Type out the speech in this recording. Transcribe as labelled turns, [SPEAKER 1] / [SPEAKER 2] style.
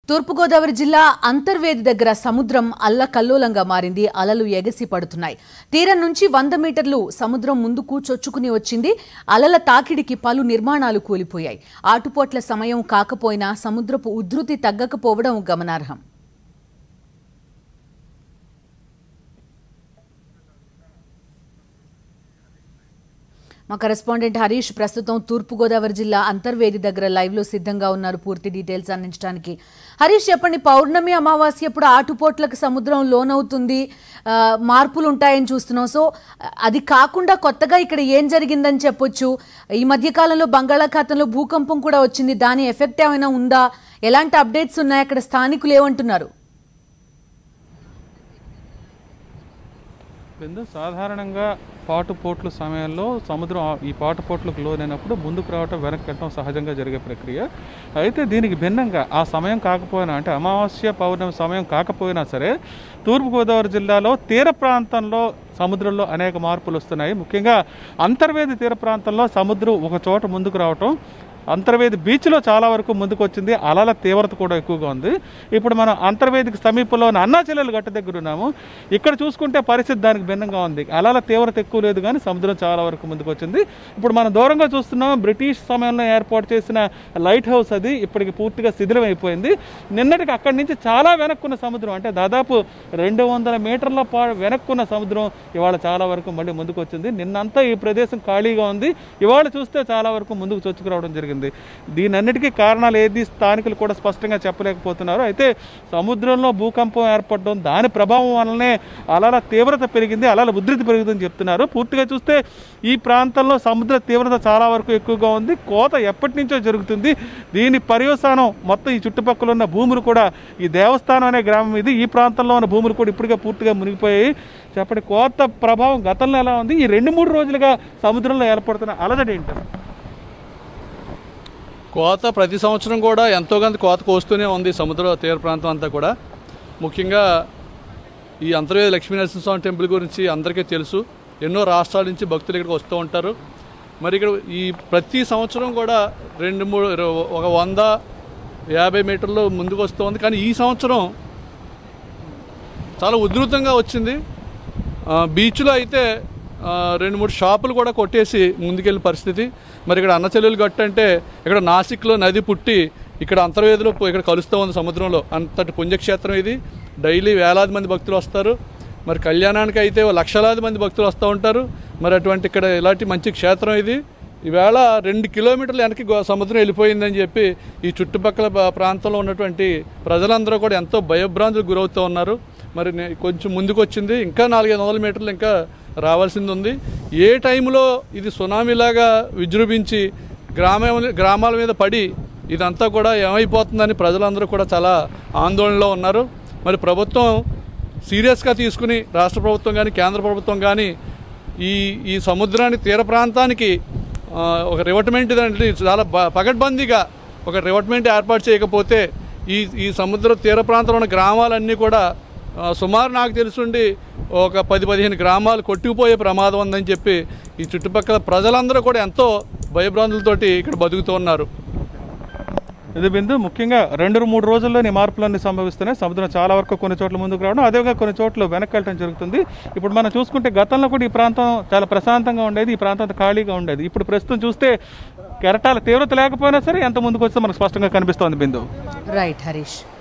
[SPEAKER 1] తూర్పుగోదావరి జిల్లా అంతర్వేది దగ్గర సముద్రం అల్లకల్లోలంగా మారింది అలలు ఎగసి పడుతున్నాయి తీరం నుంచి వంద మీటర్లు సముద్రం ముందుకు చొచ్చుకుని వచ్చింది అలల తాకిడికి పలు నిర్మాణాలు కూలిపోయాయి ఆటుపోట్ల సమయం కాకపోయినా సముద్రపు ఉధృతి తగ్గకపోవడం గమనార్హం మా కరెస్పాండెంట్ హరీష్ ప్రస్తుతం తూర్పుగోదావరి జిల్లా అంతర్వేది దగ్గర లైవ్ లో సిద్ధంగా ఉన్నారు పూర్తి డీటెయిల్స్ అందించడానికి హరీష్ చెప్పండి పౌర్ణమి అమావాస్య ఇప్పుడు ఆటుపోట్లకు సముద్రం లోనవుతుంది ఆ, మార్పులు ఉంటాయని చూస్తున్నాం సో అది కాకుండా కొత్తగా ఇక్కడ ఏం జరిగిందని చెప్పొచ్చు ఈ మధ్య కాలంలో బంగాళాఖాతంలో భూకంపం కూడా వచ్చింది దాని ఎఫెక్ట్ ఏమైనా ఉందా ఎలాంటి అప్డేట్స్ ఉన్నాయి అక్కడ స్థానికులు ఏమంటున్నారు
[SPEAKER 2] బిందు సాధారణంగా పాటుపోట్ల సమయంలో సముద్రం ఆ- ఈ పాటుపోట్లకు లోనైనప్పుడు ముందుకు రావటం వెనక్కి వెళ్ళటం సహజంగా జరిగే ప్రక్రియ అయితే దీనికి భిన్నంగా ఆ సమయం కాకపోయినా అంటే అమావాస్య పౌర్ణమి సమయం కాకపోయినా సరే తూర్పుగోదావరి జిల్లాలో తీర ప్రాంతంలో సముద్రంలో అనేక మార్పులు వస్తున్నాయి ముఖ్యంగా అంతర్వేది తీర ప్రాంతంలో సముద్రం ఒక చోట ముందుకు రావటం అంతర్వేది బీచ్లో చాలా వరకు ముందుకు వచ్చింది అలల తీవ్రత కూడా ఎక్కువగా ఉంది ఇప్పుడు మనం అంతర్వేదికి సమీపంలో ఉన్న అన్నాచెల్లెలు గట్ట దగ్గర ఉన్నాము ఇక్కడ చూసుకుంటే పరిస్థితి దానికి భిన్నంగా ఉంది అలల తీవ్రత ఎక్కువ లేదు కానీ సముద్రం చాలా వరకు ముందుకు వచ్చింది ఇప్పుడు మనం దూరంగా చూస్తున్నాం బ్రిటిష్ సమయంలో ఏర్పాటు చేసిన లైట్ హౌస్ అది ఇప్పటికి పూర్తిగా శిథిలం అయిపోయింది నిన్నటికి అక్కడి నుంచి చాలా వెనక్కున్న సముద్రం అంటే దాదాపు రెండు వందల మీటర్ల పా వెనక్కున్న సముద్రం ఇవాళ చాలా వరకు మళ్ళీ ముందుకు వచ్చింది నిన్నంతా ఈ ప్రదేశం ఖాళీగా ఉంది ఇవాళ చూస్తే చాలా వరకు ముందుకు చొచ్చుకురావడం జరిగింది దీనన్నిటికీ కారణాలు ఏది స్థానికులు కూడా స్పష్టంగా చెప్పలేకపోతున్నారు అయితే సముద్రంలో భూకంపం ఏర్పడడం దాని ప్రభావం వల్లనే అలల తీవ్రత పెరిగింది అలల ఉధృతి పెరుగుతుందని చెప్తున్నారు పూర్తిగా చూస్తే ఈ ప్రాంతంలో సముద్ర తీవ్రత చాలా వరకు ఎక్కువగా ఉంది కోత ఎప్పటి నుంచో జరుగుతుంది దీని పర్యవసానం మొత్తం ఈ చుట్టుపక్కల ఉన్న భూములు కూడా ఈ దేవస్థానం అనే గ్రామం ఇది ఈ ప్రాంతంలో ఉన్న భూములు కూడా ఇప్పటికే పూర్తిగా మునిగిపోయాయి చెప్పండి కోత ప్రభావం గతంలో ఎలా ఉంది ఈ రెండు మూడు రోజులుగా సముద్రంలో ఏర్పడుతున్న అలజడి ఏంటి
[SPEAKER 3] కోత ప్రతి సంవత్సరం కూడా ఎంతో కొంత కోత కోస్తూనే ఉంది సముద్ర తీర ప్రాంతం అంతా కూడా ముఖ్యంగా ఈ అంతర్వేది లక్ష్మీ నరసింహస్వామి టెంపుల్ గురించి అందరికీ తెలుసు ఎన్నో రాష్ట్రాల నుంచి భక్తులు ఇక్కడికి వస్తూ ఉంటారు మరి ఇక్కడ ఈ ప్రతి సంవత్సరం కూడా రెండు మూడు ఒక వంద యాభై మీటర్లు ముందుకు వస్తూ ఉంది కానీ ఈ సంవత్సరం చాలా ఉధృతంగా వచ్చింది ఆ, బీచ్లో అయితే ఆ, రెండు మూడు షాపులు కూడా కొట్టేసి ముందుకెళ్ళిన పరిస్థితి మరి ఇక్కడ అన్నచెల్లెలు గట్టు అంటే ఇక్కడ నాసిక్లో నది పుట్టి ఇక్కడ అంతర్వేదిలో పో- ఇక్కడ కలుస్తూ ఉంది సముద్రంలో అంతటి పుణ్యక్షేత్రం ఇది డైలీ వేలాది మంది భక్తులు వస్తారు మరి కళ్యాణానికి అయితే ఓ లక్షలాది మంది భక్తులు వస్తూ ఉంటారు మరి అటువంటి ఇక్కడ ఇలాంటి మంచి క్షేత్రం ఇది ఈవేళ రెండు కిలోమీటర్లు వెనక్కి గో- సముద్రం వెళ్ళిపోయిందని చెప్పి ఈ చుట్టుపక్కల ప- ప్రాంతంలో ఉన్నటువంటి ప్రజలందరూ కూడా ఎంతో భయభ్రాంతులకు గురవుతూ ఉన్నారు మరి నే- కొంచెం ముందుకు వచ్చింది ఇంకా నాలుగైదు వందల మీటర్లు ఇంకా రావాల్సింది ఉంది ఏ టైంలో ఇది సునామీలాగా విజృంభించి గ్రామ గ్రామాల మీద పడి ఇదంతా కూడా ఏమైపోతుందని ప్రజలందరూ కూడా చాలా ఆందోళనలో ఉన్నారు మరి ప్రభుత్వం సీరియస్గా తీసుకుని రాష్ట్ర ప్రభుత్వం కానీ కేంద్ర ప్రభుత్వం కానీ ఈ ఈ సముద్రాన్ని తీర ప్రాంతానికి ఆ, ఒక రివట్మెంట్ అంటే చాలా బ- పగడ్బందీగా ఒక రివట్మెంట్ ఏర్పాటు చేయకపోతే ఈ ఈ సముద్ర తీర ప్రాంతంలో ఉన్న గ్రామాలన్నీ కూడా ఆ, సుమారు నాకు తెలుసుండి ఒక పది పదిహేను గ్రామాలు కొట్టుకుపోయే ప్రమాదం ఉందని చెప్పి ఈ చుట్టుపక్కల ప్రజలందరూ కూడా ఎంతో భయభ్రాంతులతోటి ఇక్కడ బతుకుతూ ఉన్నారు
[SPEAKER 2] ఇది బిందు ముఖ్యంగా రెండు మూడు రోజుల్లో ఈ మార్పులన్నీ సంభవిస్తున్నాయి సముద్రం చాలా వరకు కొన్ని చోట్ల ముందుకు రావడం అదేవిధంగా కొన్ని చోట్ల వెనక్కి వెళ్ళడం జరుగుతుంది ఇప్పుడు మనం చూసుకుంటే గతంలో కూడా ఈ ప్రాంతం చాలా ప్రశాంతంగా ఉండేది ఈ ప్రాంతం అంతా ఖాళీగా ఉండేది ఇప్పుడు ప్రస్తుతం చూస్తే కెరటాల తీవ్రత లేకపోయినా సరే ఎంత ముందుకు వస్తే మనకు స్పష్టంగా కనిపిస్తోంది బిందు
[SPEAKER 1] రైట్ హరీష్